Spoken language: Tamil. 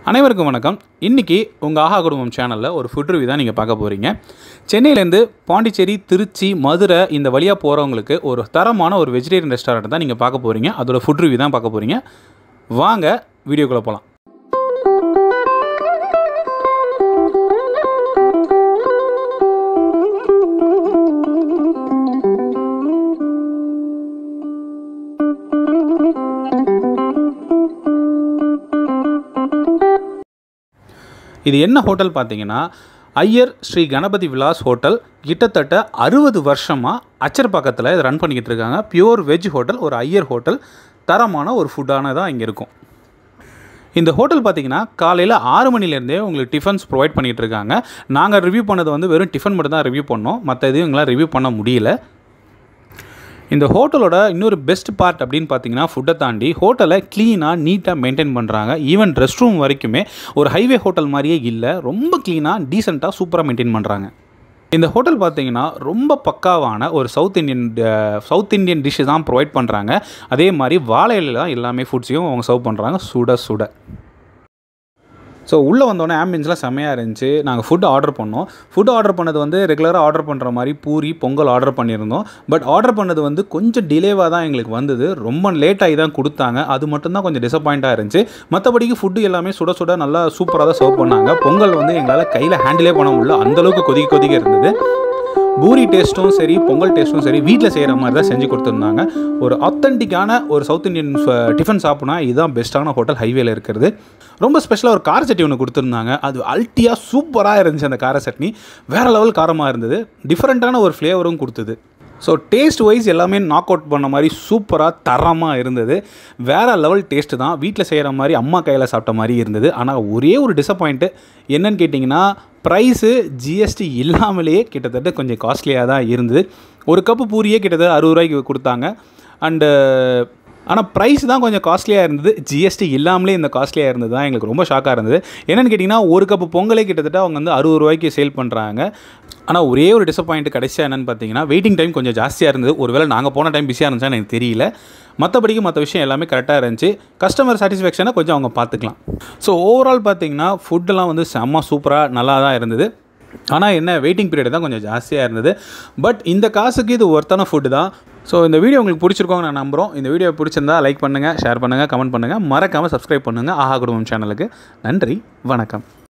அனைவருக்கும் வணக்கம் இன்றைக்கி உங்கள் ஆஹா குடும்பம் சேனலில் ஒரு ஃபுட் ரிவ்யூ தான் நீங்கள் பார்க்க போகிறீங்க சென்னையிலேருந்து பாண்டிச்சேரி திருச்சி மதுரை இந்த வழியாக போகிறவங்களுக்கு ஒரு தரமான ஒரு வெஜிடேரியன் ரெஸ்டாரண்ட் தான் நீங்கள் பார்க்க போகிறீங்க அதோட ஃபுட் ரிவ்யூ தான் பார்க்க போகிறீங்க வாங்க வீடியோக்குள்ளே போகலாம் இது என்ன ஹோட்டல் பார்த்தீங்கன்னா ஐயர் ஸ்ரீ கணபதி விலாஸ் ஹோட்டல் கிட்டத்தட்ட அறுபது வருஷமாக அச்சர்பாக்கத்தில் இதை ரன் பண்ணிக்கிட்டு இருக்காங்க பியூர் வெஜ் ஹோட்டல் ஒரு ஐயர் ஹோட்டல் தரமான ஒரு ஃபுட்டான தான் இங்கே இருக்கும் இந்த ஹோட்டல் பார்த்தீங்கன்னா காலையில் ஆறு மணிலேருந்தே உங்களுக்கு டிஃபன்ஸ் ப்ரொவைட் பண்ணிகிட்டு இருக்காங்க நாங்கள் ரிவ்யூ பண்ணது வந்து வெறும் டிஃபன் மட்டும் தான் ரிவ்யூ பண்ணோம் மற்ற எதுவும் எங்களால் ரிவ்யூ பண்ண முடியல இந்த ஹோட்டலோட இன்னொரு பெஸ்ட் பார்ட் அப்படின்னு பார்த்தீங்கன்னா ஃபுட்டை தாண்டி ஹோட்டலை க்ளீனாக நீட்டாக மெயின்டைன் பண்ணுறாங்க ஈவன் ரெஸ்ட் ரூம் வரைக்குமே ஒரு ஹைவே ஹோட்டல் மாதிரியே இல்லை ரொம்ப க்ளீனாக டீசெண்டாக சூப்பராக மெயின்டைன் பண்ணுறாங்க இந்த ஹோட்டல் பார்த்தீங்கன்னா ரொம்ப பக்காவான ஒரு South Indian South Indian dish தான் ப்ரொவைட் பண்ணுறாங்க அதே மாதிரி வாழை இலையில தான் எல்லாமே ஃபுட்ஸையும் அவங்க சர்வ் பண்ணுறாங்க சுட சுட ஸோ உள்ளே வந்தோடனே ஆம்பியன்ஸ்லாம் செம்மையாக இருந்துச்சு நாங்கள் ஃபுட் ஆர்டர் பண்ணோம் ஃபுட் ஆர்டர் பண்ணது வந்து ரெகுலராக ஆர்டர் பண்ணுற மாதிரி பூரி பொங்கல் ஆர்டர் பண்ணியிருந்தோம் பட் ஆர்டர் பண்ணது வந்து கொஞ்சம் டிலேவாக தான் எங்களுக்கு வந்தது ரொம்ப லேட்டாகி தான் கொடுத்தாங்க அது மட்டும்தான் கொஞ்சம் டிசப்பாயிண்ட்டாக இருந்துச்சு மற்றபடிக்கு ஃபுட்டு எல்லாமே சுட சுட நல்லா சூப்பராக தான் சர்வ் பண்ணாங்க பொங்கல் வந்து எங்களால் கையில் ஹேண்டிலே பண்ண முடியல அந்தளவுக்கு கொதிக்க கொதிக்க இருந்தது பூரி டேஸ்ட்டும் சரி பொங்கல் டேஸ்ட்டும் சரி வீட்டில் செய்கிற மாதிரி தான் செஞ்சு கொடுத்துருந்தாங்க ஒரு ஆத்தென்டிக்கான ஒரு சவுத் இந்தியன் டிஃபன் சாப்பிட்னா இதுதான் பெஸ்ட்டான ஹோட்டல் ஹைவேல இருக்கிறது ரொம்ப ஸ்பெஷலாக ஒரு கார சட்னி ஒன்று கொடுத்துருந்தாங்க அது அல்ட்டியாக சூப்பராக இருந்துச்சு அந்த கார சட்னி வேறு லெவல் காரமாக இருந்தது டிஃப்ரெண்ட்டான ஒரு ஃப்ளேவரும் கொடுத்தது ஸோ டேஸ்ட் வைஸ் எல்லாமே நாக் அவுட் பண்ண மாதிரி சூப்பராக தரமாக இருந்தது வேறு லெவல் டேஸ்ட்டு தான் வீட்டில் செய்கிற மாதிரி அம்மா கையில் சாப்பிட்ட மாதிரி இருந்தது ஆனால் ஒரே ஒரு டிசப்பாயிண்ட்டு என்னன்னு கேட்டிங்கன்னா ப்ரைஸு ஜிஎஸ்டி இல்லாமலேயே கிட்டத்தட்ட கொஞ்சம் காஸ்ட்லியாக தான் இருந்தது ஒரு கப்பு பூரியே கிட்டத்தட்ட அறுபது ரூபாய்க்கு கொடுத்தாங்க அண்டு ஆனால் ப்ரைஸ் தான் கொஞ்சம் காஸ்ட்லியாக இருந்தது ஜிஎஸ்டி இல்லாமலே இந்த காஸ்ட்லியாக இருந்தது தான் எங்களுக்கு ரொம்ப ஷாக்காக இருந்தது என்னென்னு கேட்டிங்கன்னா ஒரு கப்பு பொங்கலே கிட்டத்தட்ட அவங்க வந்து அறுபது ரூபாய்க்கு சேல் பண்ணுறாங்க ஆனால் ஒரே ஒரு டிசப்பாயிண்ட் கடைசியாக என்னென்னு பார்த்தீங்கன்னா வெயிட்டிங் டைம் கொஞ்சம் ஜாஸ்தியாக இருந்தது ஒருவேளை நாங்கள் போன டைம் பிஸியாக இருந்துச்சா எனக்கு தெரியல மற்றபடிக்கு மற்ற விஷயம் எல்லாமே கரெக்டாக இருந்துச்சு கஸ்டமர் சாட்டிஸ்ஃபேக்ஷனை கொஞ்சம் அவங்க பார்த்துக்கலாம் ஸோ ஓவரால் பார்த்தீங்கன்னா ஃபுட்டெல்லாம் வந்து செம்ம சூப்பராக நல்லா தான் இருந்தது ஆனால் என்ன வெயிட்டிங் பீரியட் தான் கொஞ்சம் ஜாஸ்தியாக இருந்தது பட் இந்த காசுக்கு இது ஒர்த்தான ஃபுட்டு தான் ஸோ இந்த வீடியோ உங்களுக்கு பிடிச்சிருக்கோங்க நான் நம்புகிறோம் இந்த வீடியோ பிடிச்சிருந்தா லைக் பண்ணுங்கள் ஷேர் பண்ணுங்கள் கமெண்ட் பண்ணுங்கள் மறக்காமல் சப்ஸ்கிரைப் பண்ணுங்கள் ஆஹா குடும்பம் சேனலுக்கு நன்றி வணக்கம்